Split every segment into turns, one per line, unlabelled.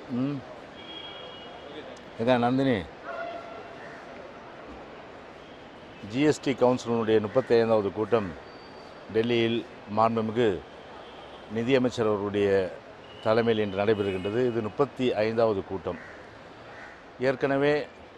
ம் ஏங்க நந்தினி ஜிஎஸ்டி கவுன்சிலினுடைய முப்பத்தி ஐந்தாவது கூட்டம் டெல்லியில் மாண்புமிகு நிதியமைச்சர் அவர்களுடைய தலைமையில் இன்று நடைபெறுகின்றது இது முப்பத்தி ஐந்தாவது கூட்டம் ஏற்கனவே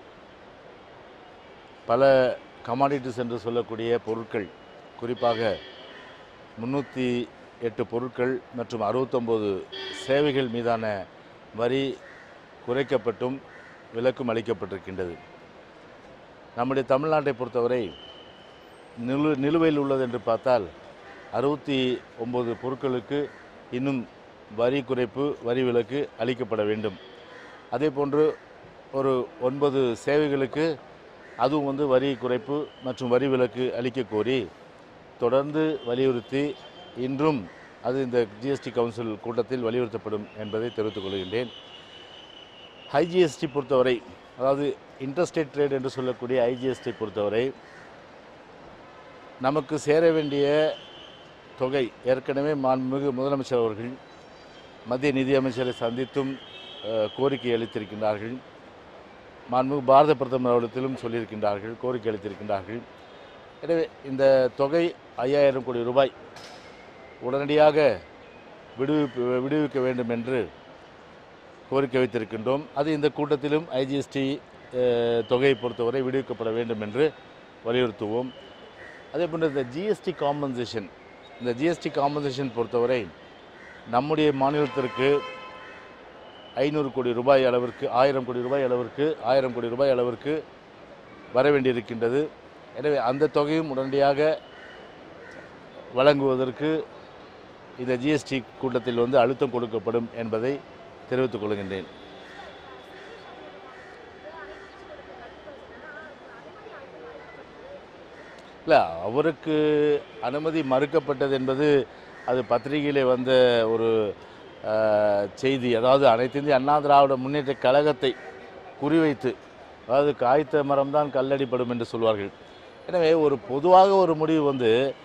பல கமாடிட்டிஸ் என்று சொல்லக்கூடிய பொருட்கள் குறிப்பாக முந்நூற்றி எட்டு பொருட்கள் மற்றும் அறுபத்தொம்போது சேவைகள் மீதான வரி குறைக்கப்பட்டும் விலக்கும் அளிக்கப்பட்டிருக்கின்றது நம்முடைய தமிழ்நாட்டை பொறுத்தவரை நிலு நிலுவையில் உள்ளது என்று பார்த்தால் அறுபத்தி ஒம்பது பொருட்களுக்கு இன்னும் வரி குறைப்பு வரி விலக்கு அளிக்கப்பட வேண்டும் அதே போன்று ஒரு ஒன்பது சேவைகளுக்கு அதுவும் வந்து வரி குறைப்பு மற்றும் வரி விலக்கு அளிக்க கோரி தொடர்ந்து வலியுறுத்தி இன்றும் அது இந்த ஜிஎஸ்டி கவுன்சில் கூட்டத்தில் வலியுறுத்தப்படும் என்பதை தெரிவித்துக் கொள்கின்றேன் ஐஜிஎஸ்டி பொறுத்தவரை அதாவது இன்டர்ஸ்டேட் ட்ரேட் என்று சொல்லக்கூடிய ஐஜிஎஸ்டி பொறுத்தவரை நமக்கு சேர வேண்டிய தொகை ஏற்கனவே மாண்புமிகு முதலமைச்சர் அவர்கள் மத்திய நிதியமைச்சரை சந்தித்தும் அஹ், கோரிக்கை அளித்திருக்கின்றார்கள் மாண்புமிகு பாரத பிரதமர் அவரிடத்திலும் சொல்லியிருக்கின்றார்கள் கோரிக்கை அளித்திருக்கின்றார்கள் எனவே இந்த தொகை ஐயாயிரம் கோடி ரூபாய் உடனடியாக விடுவிப்பு விடுவிக்க வேண்டும் என்று கோரிக்கை வைத்திருக்கின்றோம் அது இந்த கூட்டத்திலும் ஐஜிஎஸ்டி தொகையை பொறுத்தவரை விடுவிக்கப்பட வேண்டும் என்று வலியுறுத்துவோம் அதே போன்று இந்த ஜிஎஸ்டி காம்பன்சேஷன் இந்த ஜிஎஸ்டி காம்பன்சேஷன் பொறுத்தவரை நம்முடைய மாநிலத்திற்கு ஐநூறு கோடி ரூபாய் அளவிற்கு ஆயிரம் கோடி ரூபாய் அளவிற்கு ஆயிரம் கோடி ரூபாய் அளவிற்கு வர வேண்டியிருக்கின்றது எனவே அந்த தொகையும் உடனடியாக வழங்குவதற்கு இந்த ஜிஎஸ்டி கூட்டத்தில் வந்து அழுத்தம் கொடுக்கப்படும் என்பதை தெரிவித்துக் கொள்கின்றேன் இல்லை அவருக்கு அனுமதி மறுக்கப்பட்டது என்பது அது பத்திரிகையிலே வந்த ஒரு அஹ், செய்தி அதாவது அனைத்து இந்திய அண்ணா திராவிட முன்னேற்ற கழகத்தை குறிவைத்து அதாவது காய்த்த மரம்தான் கல்லடிப்படும் என்று சொல்வார்கள் எனவே ஒரு பொதுவாக ஒரு முடிவு வந்து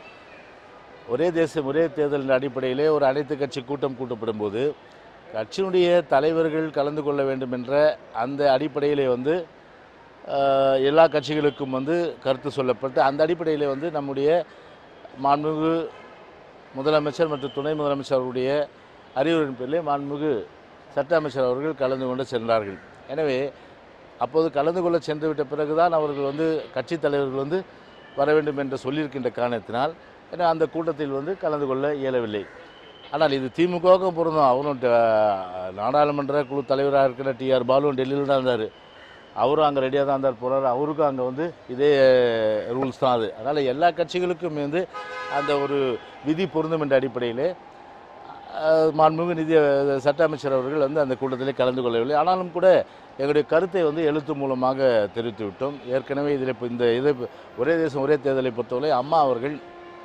ஒரே தேசம் ஒரே தேர்தல் என்ற அடிப்படையிலே ஒரு அனைத்து கட்சி கூட்டம் கூட்டப்படும் போது கட்சியினுடைய தலைவர்கள் கலந்து கொள்ள வேண்டும் என்ற அந்த அடிப்படையிலே வந்து ஆஹ், எல்லா கட்சிகளுக்கும் வந்து கருத்து சொல்லப்பட்டு அந்த அடிப்படையில் வந்து நம்முடைய மாண்புமிகு முதலமைச்சர் மற்றும் துணை முதலமைச்சர் அவருடைய அறிவுரையின் பேரிலே மாண்புமிகு சட்ட அமைச்சர் அவர்கள் கலந்து கொண்டு சென்றார்கள் எனவே அப்போது கலந்து கொள்ள சென்று விட்ட பிறகுதான் அவர்கள் வந்து கட்சித் தலைவர்கள் வந்து வர வேண்டும் என்று சொல்லியிருக்கின்ற காரணத்தினால் ஏன்னா அந்த கூட்டத்தில் வந்து கலந்து கொள்ள இயலவில்லை ஆனால் இது திமுகவுக்கும் பொருந்தும் அவரும் ட- நாடாளுமன்ற குழு தலைவராக இருக்கிற டிஆர் பாலுவும் டெல்லியில் தான் இருந்தார் அவரும் அங்கே ரெடியாக தான் இருந்தார் போகிறார் அவருக்கும் அங்கே வந்து இதே ரூல்ஸ் தான் அது அதனால் எல்லா கட்சிகளுக்கும் வந்து அந்த ஒரு விதி பொருந்தும் என்ற அடிப்படையிலே அஹ், மாண்புமிகு நிதி சட்ட அமைச்சர் அவர்கள் வந்து அந்த கூட்டத்திலே கலந்து கொள்ளவில்லை ஆனாலும் கூட எங்களுடைய கருத்தை வந்து எழுத்து மூலமாக தெரிவித்து விட்டோம் ஏற்கனவே இதில் இப்போ இந்த இதை ஒரே தேசம் ஒரே தேர்தலை பொறுத்தவரை அம்மா அவர்கள்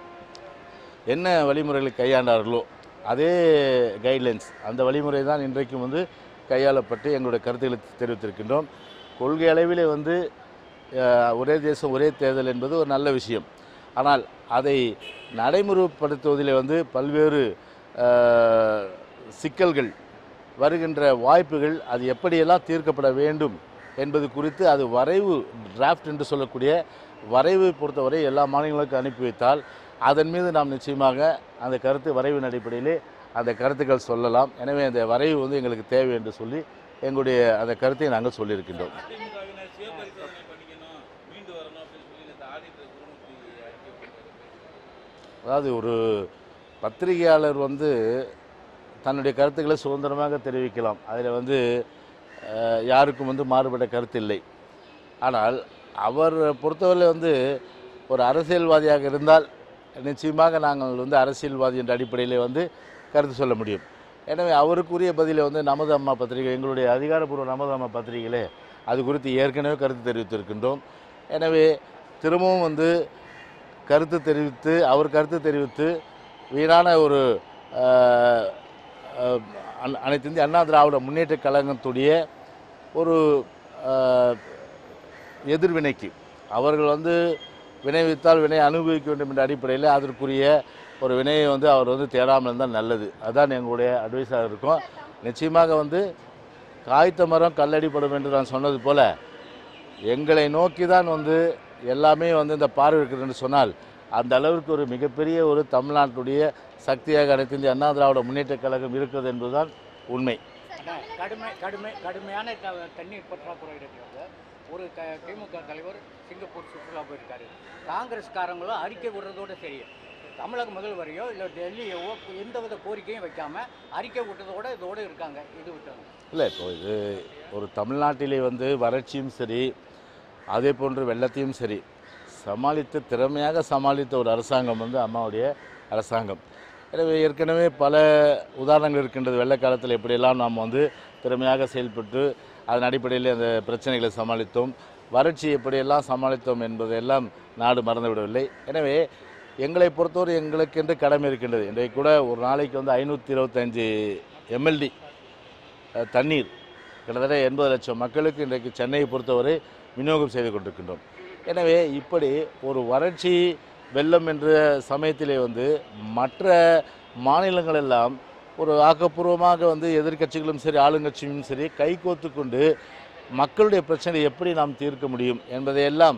என்ன வழிமுறைகளை கையாண்டார்களோ அதே கைட்லைன்ஸ் அந்த வழிமுறை தான் இன்றைக்கும் வந்து கையாளப்பட்டு எங்களுடைய கருத்துக்களை தெரிவித்திருக்கின்றோம் கொள்கை அளவிலே வந்து அஹ், ஒரே தேசம் ஒரே தேர்தல் என்பது ஒரு நல்ல விஷயம் ஆனால் அதை நடைமுறைப்படுத்துவதில் வந்து பல்வேறு அஹ், சிக்கல்கள் வருகின்ற வாய்ப்புகள் அது எப்படியெல்லாம் தீர்க்கப்பட வேண்டும் என்பது குறித்து அது வரைவு டிராஃப்ட் என்று சொல்லக்கூடிய வரைவை பொறுத்தவரை எல்லா மாநிலங்களுக்கும் அனுப்பி வைத்தால் அதன் மீது நாம் நிச்சயமாக அந்த கருத்து வரைவின் அடிப்படையிலே அந்த கருத்துக்கள் சொல்லலாம் எனவே அந்த வரைவு வந்து எங்களுக்கு தேவை என்று சொல்லி எங்களுடைய அந்த கருத்தை நாங்கள் சொல்லியிருக்கின்றோம்
அதிமுகவினர் சுய பரிசோதனை பண்ணிக்கணும் மீண்டு வரணும் அப்படின்னு சொல்லி இந்த ஆடிட்டர் குருமூர்த்தி அறிக்கை பண்ணியிருக்காரு.
அதாவது ஒரு பத்திரிகையாளர் வந்து தன்னுடைய கருத்துக்களை சுதந்திரமாக தெரிவிக்கலாம் அதில் வந்து அஹ், யாருக்கும் வந்து மாறுபட்ட கருத்து இல்லை ஆனால் அவர் பொறுத்தவரை வந்து ஒரு அரசியல்வாதியாக இருந்தால் நிச்சயமாக நாங்கள் வந்து அரசியல்வாதி என்ற அடிப்படையிலே வந்து கருத்து சொல்ல முடியும் எனவே அவருக்குரிய பதிலை வந்து நமது அம்மா பத்திரிகை எங்களுடைய அதிகாரப்பூர்வ நமது அம்மா பத்திரிகையிலே அது குறித்து ஏற்கனவே கருத்து தெரிவித்திருக்கின்றோம் எனவே திரும்பவும் வந்து கருத்து தெரிவித்து அவர் கருத்து தெரிவித்து வீணான ஒரு அஹ், அஹ், அன- அனைத்து இந்திய அண்ணா திராவிட முன்னேற்ற கழகத்துடைய ஒரு அஹ், எதிர்வினைக்கு அவர்கள் வந்து வினைவித்தால் வினை அனுபவிக்க வேண்டும் என்ற அடிப்படையில் அதற்குரிய ஒரு வினையை வந்து அவர் வந்து தேடாமல் இருந்தால் நல்லது அதுதான் எங்களுடைய அட்வைஸாக இருக்கும் நிச்சயமாக வந்து காய்த்த மரம் கல்லடிப்படும் என்று நான் சொன்னது போல எங்களை நோக்கி தான் வந்து எல்லாமே வந்து இந்த பார்வை இருக்குது என்று சொன்னால் அந்த அளவிற்கு ஒரு மிகப்பெரிய ஒரு தமிழ்நாட்டுடைய சக்தியாக அனைத்து இந்திய அண்ணா திராவிட முன்னேற்ற கழகம் இருக்கிறது என்பதுதான் உண்மை
அண்ணா, கடுமை கடுமை கடுமையான த- தண்ணீர் பற்றாக்குறை இருக்கிறது ஒரு க திமுக தலைவர் சிங்கப்பூர் சுற்றுலா போயிருக்காரு காங்கிரஸ்காரங்களும் அறிக்கை விடுறதோட சரி தமிழக முதல்வரையோ இல்லை டெல்லியோ எந்தவித கோரிக்கையும் வைக்காம அறிக்கை விட்டதோட இதோட இருக்காங்க இது விட்டாங்க
இல்லை இப்போ இது ஒரு தமிழ்நாட்டிலே வந்து வறட்சியும் சரி அதே போன்று வெள்ளத்தையும் சரி சமாளித்து திறமையாக சமாளித்த ஒரு அரசாங்கம் வந்து அம்மாவுடைய அரசாங்கம் எனவே ஏற்கனவே பல உதாரணங்கள் இருக்கின்றது வெள்ள காலத்தில் எப்படியெல்லாம் நாம் வந்து திறமையாக செயல்பட்டு அதன் அடிப்படையில் அந்த பிரச்சனைகளை சமாளித்தோம் வறட்சி எப்படியெல்லாம் சமாளித்தோம் என்பதையெல்லாம் நாடு மறந்துவிடவில்லை எனவே எங்களை பொறுத்தவரை எங்களுக்கென்று கடமை இருக்கின்றது இன்றைக்கு கூட ஒரு நாளைக்கு வந்து ஐநூற்றி இருபத்தஞ்சி எம்எல்டி அஹ், தண்ணீர் கிட்டத்தட்ட எண்பது லட்சம் மக்களுக்கு இன்றைக்கு சென்னையை பொறுத்தவரை விநியோகம் செய்து கொண்டிருக்கின்றோம் எனவே இப்படி ஒரு வறட்சி வெள்ளம் என்ற சமயத்திலே வந்து மற்ற மாநிலங்கள் எல்லாம் ஒரு ஆக்கப்பூர்வமாக வந்து எதிர்க்கட்சிகளும் சரி ஆளுங்கட்சியும் சரி கைகோத்து கொண்டு மக்களுடைய பிரச்சனை எப்படி நாம் தீர்க்க முடியும் என்பதையெல்லாம்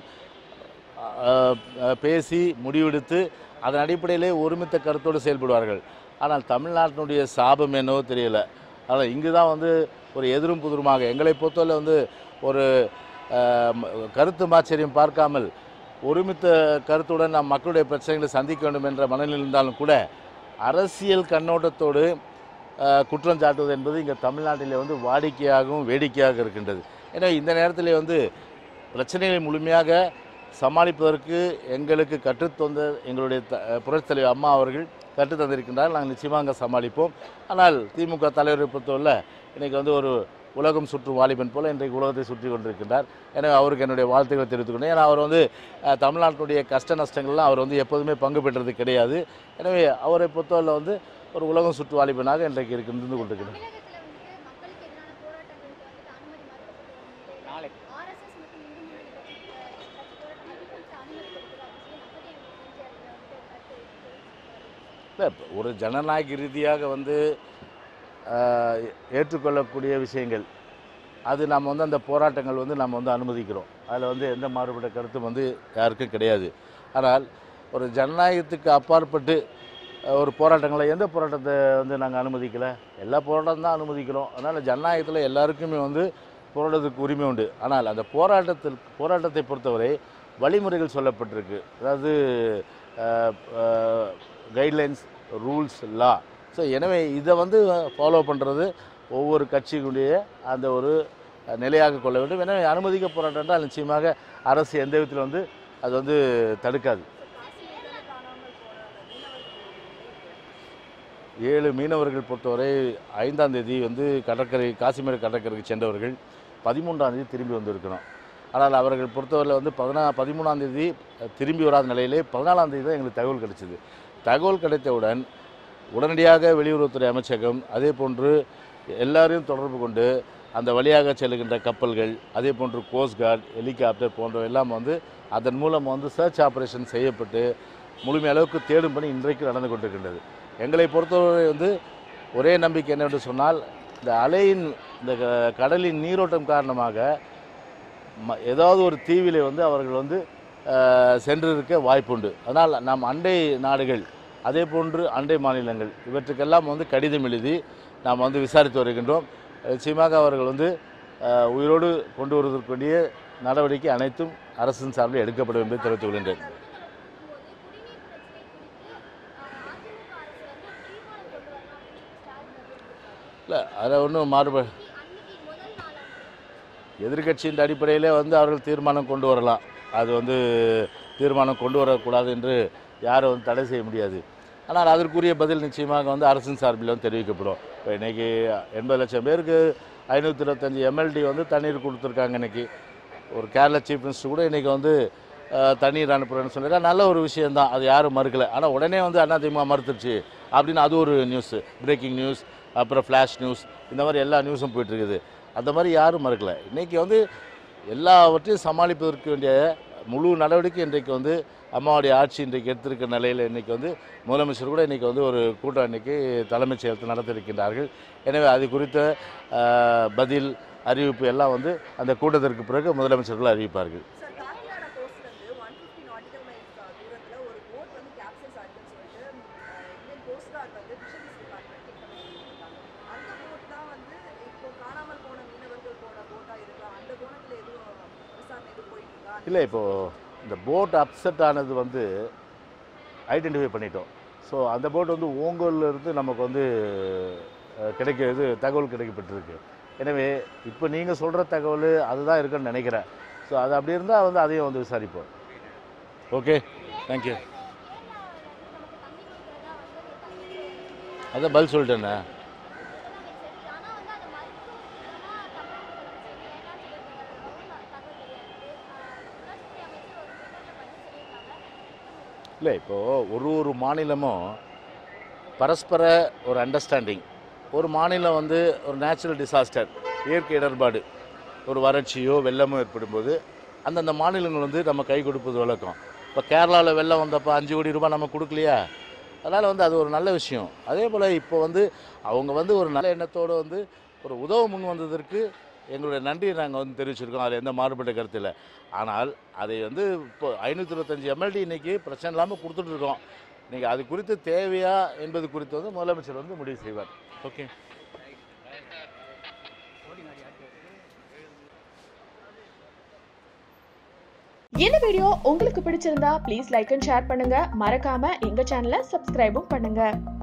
அஹ், அஹ், பேசி முடிவெடுத்து அதன் அடிப்படையிலே ஒருமித்த கருத்தோடு செயல்படுவார்கள் ஆனால் தமிழ்நாட்டினுடைய சாபம் என்னவோ தெரியல ஆனால் இங்கு தான் வந்து ஒரு எதிரும் புதிருமாக எங்களை பொறுத்தவரை வந்து ஒரு அஹ், ம- கருத்து மாச்சரியம் பார்க்காமல் ஒருமித்த கருத்துடன் நாம் மக்களுடைய பிரச்சனைகளை சந்திக்க வேண்டும் என்ற மனநிலை இருந்தாலும் கூட அரசியல் கண்ணோட்டத்தோடு அஹ், குற்றம் சாட்டுவது என்பது இங்கே தமிழ்நாட்டிலே வந்து வாடிக்கையாகவும் வேடிக்கையாக இருக்கின்றது எனவே இந்த நேரத்திலே வந்து பிரச்சனைகளை முழுமையாக சமாளிப்பதற்கு எங்களுக்கு கற்றுத்தந்த எங்களுடைய த புரட்சித் தலைவர் அம்மா அவர்கள் கற்றுத் தந்திருக்கின்றார் நாங்கள் நிச்சயமாக அங்கே சமாளிப்போம் ஆனால் திமுக தலைவரை பொறுத்தவரை இன்றைக்கி வந்து ஒரு உலகம் சுற்றும் வாலிபன் போல இன்றைக்கு உலகத்தை சுற்றி கொண்டிருக்கின்றார் எனவே அவருக்கு என்னுடைய வாழ்த்துக்களை தெரிவித்துக் கொண்டேன் ஏன்னா அவர் வந்து அஹ், தமிழ்நாட்டினுடைய கஷ்ட நஷ்டங்கள்லாம் அவர் வந்து எப்போதுமே பங்கு பெற்றது கிடையாது எனவே அவரை பொறுத்தவரை வந்து ஒரு உலகம் சுற்று வாலிபனாக இன்றைக்கு இருக்கு- இருந்து கொண்டிருக்கிறார்
நாளைக்கு
ஆர்எஸ்எஸ் மற்றும் இந்து முன்னணி கட்சி கட்சி போராட்டங்களுக்கு அனுமதி கொடுக்குது அப்படின்னு சொல்லி அப்போதைய எம்ஜிஆர் வந்து கருத்து
இல்லை இப்ப ஒரு ஜனநாயக ரீதியாக வந்து ஆஹ், ஏற்றுக்கொள்ளக்கூடிய விஷயங்கள் அது நம்ம வந்து அந்த போராட்டங்கள் வந்து நம்ம வந்து அனுமதிக்கிறோம் அதில் வந்து எந்த மாறுபட்ட கருத்தும் வந்து யாருக்கும் கிடையாது ஆனால் ஒரு ஜனநாயகத்துக்கு அப்பாற்பட்டு அஹ், ஒரு போராட்டங்களை எந்த போராட்டத்தை வந்து நாங்கள் அனுமதிக்கலை எல்லா போராட்டம் தான் அனுமதிக்கிறோம் அதனால் ஜனநாயகத்தில் எல்லாருக்குமே வந்து போராட்டத்துக்கு உரிமை உண்டு ஆனால் அந்த போராட்டத்தில் போராட்டத்தை பொறுத்தவரை வழிமுறைகள் சொல்லப்பட்டிருக்கு அதாவது கைட்லைன்ஸ் ரூல்ஸ் லா ஸோ எனவே இதை வந்து ஃபாலோ பண்ணுறது ஒவ்வொரு கட்சியினுடைய அந்த ஒரு அஹ், நிலையாக கொள்ள வேண்டும் எனவே அனுமதிக்க போராட்டம் என்றால் நிச்சயமாக அரசு எந்த விதத்தில் வந்து அது வந்து தடுக்காது ஏழு மீனவர்கள் பொறுத்தவரை ஐந்தாம் தேதி வந்து கடற்கரை காசிமேடு கடற்கரைக்கு சென்றவர்கள் பதிமூன்றாம் தேதி திரும்பி வந்திருக்கணும் ஆனால் அவர்கள் பொறுத்தவரையில் வந்து பதினா பதிமூணாம் தேதி திரும்பி வராத நிலையிலே பதினாலாம் தேதி தான் எங்களுக்கு தகவல் கிடைச்சிது தகவல் கிடைத்தவுடன் உடனடியாக வெளியுறவுத்துறை அமைச்சகம் அதே போன்று எல்லாரையும் தொடர்பு கொண்டு அந்த வழியாக செல்லுகின்ற கப்பல்கள் அதே போன்று கோஸ்ட் கார்டு ஹெலிகாப்டர் போன்றவை எல்லாம் வந்து அதன் மூலம் வந்து சர்ச் ஆபரேஷன் செய்யப்பட்டு முழுமை அளவுக்கு தேடும் பணி இன்றைக்கு நடந்து கொண்டிருக்கின்றது எங்களை பொறுத்தவரை வந்து ஒரே நம்பிக்கை என்னவென்று சொன்னால் இந்த அலையின் இந்த க- கடலின் நீரோட்டம் காரணமாக ம ஏதாவது ஒரு தீவிலே வந்து அவர்கள் வந்து அஹ், சென்றிருக்க வாய்ப்புண்டு அதனால் நாம் அண்டை நாடுகள் அதே போன்று அண்டை மாநிலங்கள் இவற்றுக்கெல்லாம் வந்து கடிதம் எழுதி நாம் வந்து விசாரித்து வருகின்றோம் நிச்சயமாக அவர்கள் வந்து அஹ், உயிரோடு கொண்டு வருவதற்குரிய நடவடிக்கை அனைத்தும் அரசின் சார்பில் எடுக்கப்படும் என்பதை தெரிவித்துக் கொள்கின்றேன் இல்லை அதில் ஒன்றும் மாறுப எதிர்க்கட்சியின் அடிப்படையிலே வந்து அவர்கள் தீர்மானம் கொண்டு வரலாம் அது வந்து தீர்மானம் கொண்டு வரக்கூடாது என்று யாரும் வந்து தடை செய்ய முடியாது ஆனால் அதற்குரிய பதில் நிச்சயமாக வந்து அரசின் சார்பில் வந்து தெரிவிக்கப்படும் இப்போ இன்றைக்கி எண்பது லட்சம் பேருக்கு ஐநூற்றி இருபத்தஞ்சி எம்எல்டி வந்து தண்ணீர் கொடுத்துருக்காங்க இன்றைக்கி ஒரு கேரளா சீஃப் மினிஸ்டர் கூட இன்றைக்கி வந்து அஹ், தண்ணீர் அனுப்புகிறேன்னு சொல்லியிருக்காங்க நல்ல ஒரு விஷயந்தான் அது யாரும் மறுக்கலை ஆனால் உடனே வந்து அதிமுக மறுத்துருச்சு அப்படின்னு அது ஒரு நியூஸு பிரேக்கிங் நியூஸ் அப்புறம் ஃப்ளாஷ் நியூஸ் இந்த மாதிரி எல்லா நியூஸும் போயிட்டுருக்குது அந்த மாதிரி யாரும் மறுக்கலை இன்றைக்கி வந்து எல்லாவற்றையும் சமாளிப்பதற்கு வேண்டிய முழு நடவடிக்கை இன்றைக்கு வந்து அம்மாவுடைய ஆட்சி இன்றைக்கு எடுத்திருக்கிற நிலையில் இன்றைக்கி வந்து முதலமைச்சர் கூட இன்றைக்கி வந்து ஒரு கூட்டம் இன்றைக்கி தலைமைச் செயலத்தில் நடத்தியிருக்கின்றார்கள் எனவே அது குறித்த அஹ், பதில் அறிவிப்பு எல்லாம் வந்து அந்த கூட்டத்திற்கு பிறகு முதலமைச்சர்கள் அறிவிப்பார்கள்
சார் காக்கிநாடா கோஸ்ட்லேருந்து ஒன் ஃபிஃப்டி நாட்டிக்கல் மைல்ஸ் தூரத்தில் ஒரு போட் வந்து கேப்சைஸ் ஆகுதுன்னு சொல்லிட்டு அஹ், இந்தியன் கோஸ்ட் கார்டு வந்து ஃபிஷரிஸ் டிபார்ட்மெண்ட் கிட்ட பண்ணியிருக்காங்க அந்த போட் தான் வந்து இப்போ காணாமல் போன மீனவர்கள் போன போட்டாக இருக்கலாம் அந்த கோணத்தில் எதுவும் விசாரணை எதுவும் போயிட்டு இருக்கா
இல்லை இப்போது இந்த போட் அப்செட் ஆனது வந்து ஐடென்டிஃபை பண்ணிட்டோம் ஸோ அந்த போட் வந்து ஓங்கோல்ல இருந்து நமக்கு வந்து அஹ், கிடைக்கிறது தகவல் கிடைக்கப்பட்டிருக்கு எனவே இப்போ நீங்கள் சொல்கிற தகவல் அதுதான் இருக்குன்னு நினைக்கிறேன் ஸோ அது அப்படி இருந்தால் வந்து அதையும் வந்து விசாரிப்போம் ஓகே தேங்க்யூ அதான் பதில் சொல்லிட்டேண்ணே இல்லை இப்போது ஒரு ஒரு மாநிலமும் பரஸ்பர ஒரு அண்டர்ஸ்டாண்டிங் ஒரு மாநிலம் வந்து ஒரு நேச்சுரல் டிசாஸ்டர் இயற்கை இடர்பாடு ஒரு வறட்சியோ வெள்ளமோ ஏற்படும்போது அந்தந்த மாநிலங்கள் வந்து நம்ம கை கொடுப்பது வழக்கம் இப்போ கேரளாவில் வெள்ளம் வந்தப்போ அஞ்சு கோடி ரூபாய் நம்ம கொடுக்கலையா அதனால் வந்து அது ஒரு நல்ல விஷயம் அதே போல் இப்போ வந்து அவங்க வந்து ஒரு நல்ல எண்ணத்தோடு வந்து ஒரு உதவ முன் வந்ததற்கு எங்களுடைய நன்றியை நாங்கள் வந்து தெரிவிச்சிருக்கோம் அதில் எந்த மாறுபட்ட கருத்து இல்லை ஆனால் அதை வந்து இப்போ ஐநூற்றி இருபத்தஞ்சி எம்எல்டி இன்றைக்கி பிரச்சனை இல்லாமல் கொடுத்துட்ருக்கோம் நீங்கள் அது குறித்து தேவையா என்பது குறித்து வந்து முதலமைச்சர் வந்து முடிவு செய்வார் ஓகே
இந்த வீடியோ உங்களுக்கு பிடிச்சிருந்தா ப்ளீஸ் லைக் அண்ட் ஷேர் பண்ணுங்க மறக்காம எங்க சேனலை சப்ஸ்கிரைபும் பண்ணுங்க